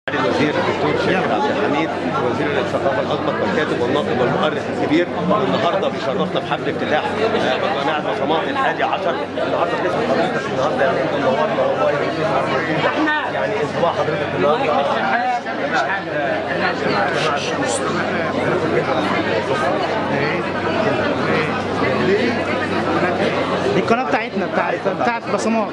الوزير الدكتور شاكر عبد الحميد وزير الثقافه الاسبق والكاتب والناطق والمؤرخ الكبير النهارده بيشرفنا في حفل افتتاح آه، جامعه بصمات الحادي عشر النهارده باسم حضرتك النهارده يعني انت منورنا والله يعني انطباع حضرتك النهارده دي القناه بتاعتنا بتاعت بتاعت بصمات